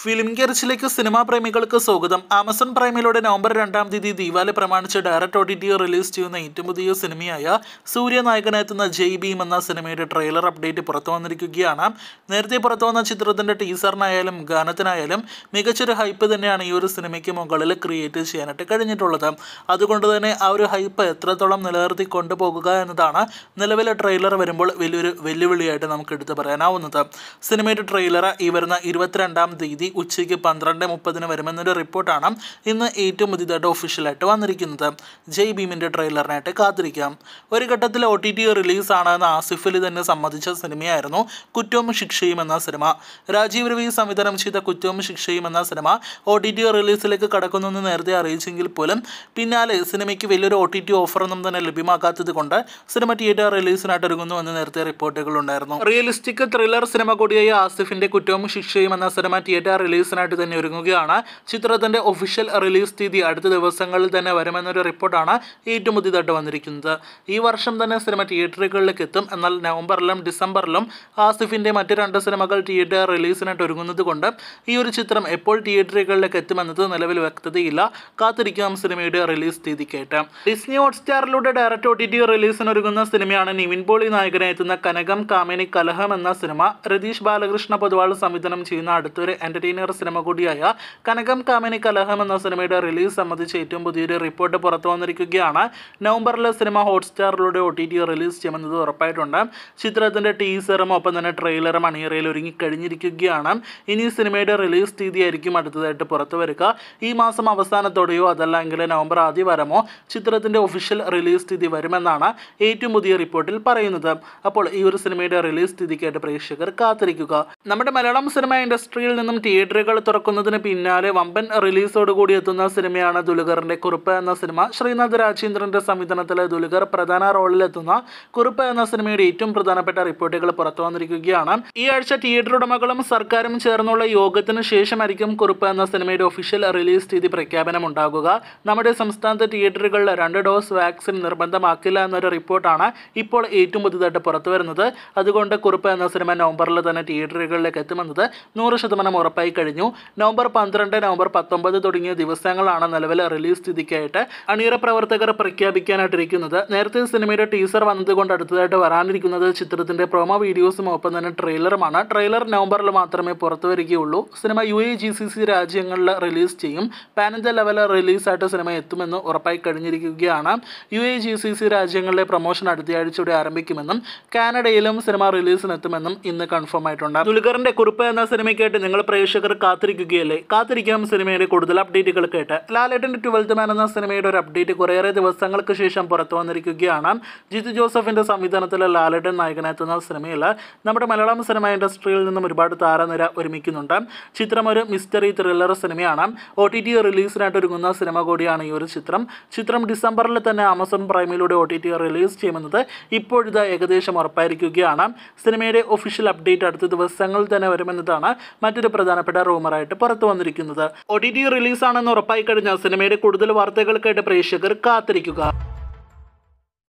film കെറിച്ചിലേക്ക് cinema പ്രേമികൾക്ക് സ്വാഗതം Amazon പ്രൈമിലൂടെ November രണ്ടാം തീയതി ദീപാവലി പ്രമാണിച്ച് direct O T T release ചെയ്യുന്ന ഏറ്റവും പുതിയ സിനിമയായ സൂര്യ നായകനെത്തുന്ന ജയ് ഭീം എന്ന സിനിമയുടെ ട്രെയിലർ അപ്ഡേറ്റ് പുറത്തു വന്നിരിക്കുകയാണ് നേരത്തെ പുറത്തു വന്ന ചിത്രത്തിൻ്റെ ടീസറിനായാലും ഗാനത്തിനായാലും മികച്ചൊരു ഹൈപ്പ് തന്നെയാണ് ഈ ഒരു സിനിമയ്ക്ക് മുകളിൽ ക്രിയേറ്റ് ചെയ്യാനായിട്ട് കഴിഞ്ഞിട്ടുള്ളത് അതുകൊണ്ട് തന്നെ ആ ഒരു ഹൈപ്പ് എത്രത്തോളം നിലനിർത്തി കൊണ്ടുപോകുക എന്നതാണ് നിലവിലെ ട്രെയിലർ വരുമ്പോൾ വലിയൊരു വെല്ലുവിളിയായിട്ട് നമുക്ക് എടുത്തു പറയാനാവുന്നത് സിനിമയുടെ ട്രെയിലർ ഈ വരുന്ന ഇരുപത്തിരണ്ടാം തീയതി ഉച്ചയ്ക്ക് പന്ത്രണ്ട് മുപ്പതിന് വരുമെന്നൊരു റിപ്പോർട്ടാണ് ഇന്ന് ഏറ്റവും പുതിയതായിട്ട് ഒഫീഷ്യലായിട്ട് വന്നിരിക്കുന്നത് ജയ് ഭീമിൻ്റെ ട്രെയിലറിനായിട്ട് കാത്തിരിക്കാം ഒരു ഘട്ടത്തിൽ ഒ ടി ടി റിലീസാണ് എന്ന് ആസിഫ് അലി തന്നെ സമ്മതിച്ച സിനിമയായിരുന്നു കുറ്റവും ശിക്ഷയും എന്ന സിനിമ രാജീവ് രവി സംവിധാനം ചെയ്ത കുറ്റവും ശിക്ഷയും എന്ന സിനിമ ഒ ടി ടി റിലീസിലേക്ക് കടക്കുന്നെന്ന് നേരത്തെ അറിയിച്ചെങ്കിൽ പോലും പിന്നാലെ സിനിമയ്ക്ക് വലിയൊരു ഒ ടി ടി ഓഫറൊന്നും തന്നെ ലഭ്യമാക്കാത്തത് കൊണ്ട് സിനിമ തിയേറ്റർ റിലീസിനായിട്ട് ഒരുങ്ങുന്നു എന്ന് നേരത്തെ റിപ്പോർട്ടുകൾ ഉണ്ടായിരുന്നു റിയലിസ്റ്റിക് ത്രില്ലർ സിനിമ കൂടിയായ ആസിഫിന്റെ കുറ്റവും ശിക്ഷയും എന്ന സിനിമ തിയേറ്റർ റിലീസിനായിട്ട് തന്നെ ഒരുങ്ങുകയാണ് ചിത്രത്തിന്റെ ഒഫീഷ്യൽ റിലീസ് തീയതി അടുത്ത ദിവസങ്ങളിൽ തന്നെ വരുമെന്നൊരു റിപ്പോർട്ടാണ് ഏറ്റവും പുതിയതായിട്ട് വന്നിരിക്കുന്നത് ഈ വർഷം തന്നെ സിനിമ തിയേറ്ററുകളിലേക്ക് എത്തും എന്നാൽ നവംബറിലും ഡിസംബറിലും ആസിഫിന്റെ മറ്റ് രണ്ട് സിനിമകൾ തിയേറ്റർ റിലീസിനായിട്ട് ഒരുങ്ങുന്നത് കൊണ്ട് ഈ ഒരു ചിത്രം എപ്പോൾ തിയേറ്ററുകളിലേക്ക് എത്തുമെന്നത് നിലവിൽ വ്യക്തതയില്ല കാത്തിരിക്കാം സിനിമയുടെ റിലീസ് തീയതിക്കായിട്ട് ഡിസ്നി ഹോട്ട്സ്റ്റാറിലൂടെ ഡയറക്റ്റ് ഒ ടി ടി റിലീസിന് ഒരുങ്ങുന്ന സിനിമയാണ് നിവിൻ പോളി നായകനെ എത്തുന്ന കനകം കാമിനി കലഹം എന്ന സിനിമ രതീഷ് ബാലകൃഷ്ണ പൊതുവാൾ സംവിധാനം ചെയ്യുന്ന അടുത്തൊരു എന്റർടൈനർ സിനിമ കൂടിയായ കനകം കാമിനി കലഹം എന്ന സിനിമയുടെ റിലീസ് സംബന്ധിച്ച് ഏറ്റവും പുതിയൊരു റിപ്പോർട്ട് പുറത്തു വന്നിരിക്കുകയാണ് നവംബറിലെ സിനിമ ഹോട്ട്സ്റ്റാറിലൂടെ ഒ ടി ടി റിലീസ് ചെയ്യുമെന്നത് ഉറപ്പായിട്ടുണ്ട് ചിത്രത്തിന്റെ ടീസറും ഒപ്പം തന്നെ ട്രെയിലറും അണിയറയിൽ ഒരുങ്ങിക്കഴിഞ്ഞിരിക്കുകയാണ് ഇനി സിനിമയുടെ റിലീസ് തീയതിയായിരിക്കും അടുത്തതായിട്ട് പുറത്തു വരിക ഈ മാസം അവസാനത്തോടെയോ അതല്ലെങ്കിൽ നവംബർ ആദ്യ വാരമോ ചിത്രത്തിന്റെ ഒഫീഷ്യൽ റിലീസ് തീയതി വരുമെന്നാണ് ഏറ്റവും പുതിയ റിപ്പോർട്ടിൽ പറയുന്നത് അപ്പോൾ ഈ ഒരു സിനിമയുടെ റിലീസ് തീയതിക്കായിട്ട് പ്രേക്ഷകർ കാത്തിരിക്കുക നമ്മുടെ മലയാളം സിനിമ ഇൻഡസ്ട്രിയിൽ നിന്നും തിയേറ്ററുകൾ തുറക്കുന്നതിന് പിന്നാലെ വമ്പൻ റിലീസോടുകൂടി എത്തുന്ന സിനിമയാണ് ദുലുഖറിന്റെ കുറുപ്പ് എന്ന സിനിമ ശ്രീനാഥ് രാജേന്ദ്രന്റെ സംവിധാനത്തിൽ ദുലുഖർ പ്രധാന റോളിലെത്തുന്ന കുറുപ്പ് എന്ന സിനിമയുടെ ഏറ്റവും പ്രധാനപ്പെട്ട റിപ്പോർട്ടുകൾ പുറത്തു വന്നിരിക്കുകയാണ് ഈ ആഴ്ച തിയേറ്റർ ഉടമകളും സർക്കാരും ചേർന്നുള്ള യോഗത്തിന് ശേഷമായിരിക്കും കുറുപ്പ് എന്ന സിനിമയുടെ ഒഫീഷ്യൽ റിലീസ് തീയതി പ്രഖ്യാപനം ഉണ്ടാകുക നമ്മുടെ സംസ്ഥാനത്തെ തിയേറ്ററുകളിൽ രണ്ട് ഡോസ് വാക്സിൻ നിർബന്ധമാക്കില്ല എന്നൊരു റിപ്പോർട്ടാണ് ഇപ്പോൾ ഏറ്റവും പുതുതായിട്ട് പുറത്തു വരുന്നത് അതുകൊണ്ട് കുറുപ്പ് എന്ന സിനിമ നവംബറിൽ തന്നെ തിയേറ്ററുകളിലേക്ക് എത്തുമെന്നത് നൂറ് ശതമാനം ഉറപ്പായി കഴിഞ്ഞു നവംബർ പന്ത്രണ്ട് നവംബർ പത്തൊമ്പത് തുടങ്ങിയ ദിവസങ്ങളാണ് നിലവിൽ റിലീസ് സ്ഥിതിക്കായിട്ട് അണിയറ പ്രവർത്തകർ പ്രഖ്യാപിക്കാനായിട്ടിരിക്കുന്നത് നേരത്തെ സിനിമയുടെ ടീസർ വന്നതുകൊണ്ട് അടുത്തതായിട്ട് വരാനിരിക്കുന്നത് ചിത്രത്തിന്റെ പ്രൊമോ വീഡിയോസും ഒപ്പം തന്നെ ട്രെയിലറുമാണ് ട്രെയിലർ നവംബറിൽ മാത്രമേ പുറത്തു വരികയുള്ളൂ cinema U A G C C രാജ്യങ്ങളിൽ റിലീസ് ചെയ്യും പാൻ ഇന്ത്യ ലെവലിൽ റിലീസായിട്ട് സിനിമ എത്തുമെന്ന് ഉറപ്പായി കഴിഞ്ഞിരിക്കുകയാണ് U A G C C രാജ്യങ്ങളിലെ പ്രൊമോഷൻ അടുത്തയാഴ്ചയോടെ ആരംഭിക്കുമെന്നും കാനഡയിലും സിനിമ റിലീസിനെത്തുമെന്നും ഇന്ന് കൺഫേം ആയിട്ടുണ്ട് ദുൽഖറിന്റെ കുറിപ്പ് എന്ന സിനിമയ്ക്കായിട്ട് നിങ്ങൾ പ്രേക്ഷകർ കാത്തിരിക്കുകയല്ലേ കാത്തിരിക്കാം സിനിമയുടെ കൂടുതൽ അപ്ഡേറ്റുകൾ കേട്ട് ലാലേട്ടൻ്റെ ട്വൽത്ത് മാൻ എന്ന സിനിമയുടെ ഒരു അപ്ഡേറ്റ് കുറേയേറെ ദിവസങ്ങൾക്ക് ശേഷം പുറത്തു വന്നിരിക്കുകയാണ് ജിത്തു ജോസഫിന്റെ സംവിധാനത്തിൽ ലാലേട്ടൻ നായകനെത്തുന്ന സിനിമയിൽ നമ്മുടെ മലയാളം സിനിമ ഇൻഡസ്ട്രിയിൽ നിന്നും ഒരുപാട് താരനിര ഒരുമിക്കുന്നുണ്ട് ചിത്രം ഒരു മിസ്റ്ററി ത്രില്ലർ സിനിമയാണ് ഒ ടി ടി റിലീസിനായിട്ട് ഒരുങ്ങുന്ന സിനിമ കൂടിയാണ് ഈ ഒരു ചിത്രം ചിത്രം ഡിസംബറിൽ തന്നെ ആമസോൺ പ്രൈമിലൂടെ ഒ ടി ടി റിലീസ് ചെയ്യുമെന്നത് ഇപ്പോഴിത് ഏകദേശം ഉറപ്പായിരിക്കുകയാണ് സിനിമയുടെ ഒഫീഷ്യൽ അപ്ഡേറ്റ് അടുത്ത ദിവസങ്ങളിൽ തന്നെ വരുമെന്നതാണ് മറ്റൊരു പ്രധാനപ്പെട്ട റൂമറായിട്ട് പുറത്തു വന്നിരിക്കുന്നത് ഒ ടി ടി റിലീസാണെന്ന് ഉറപ്പായി കഴിഞ്ഞാൽ സിനിമയുടെ കൂടുതൽ വാർത്തകൾക്കായിട്ട് പ്രേക്ഷകർ കാത്തിരിക്കുക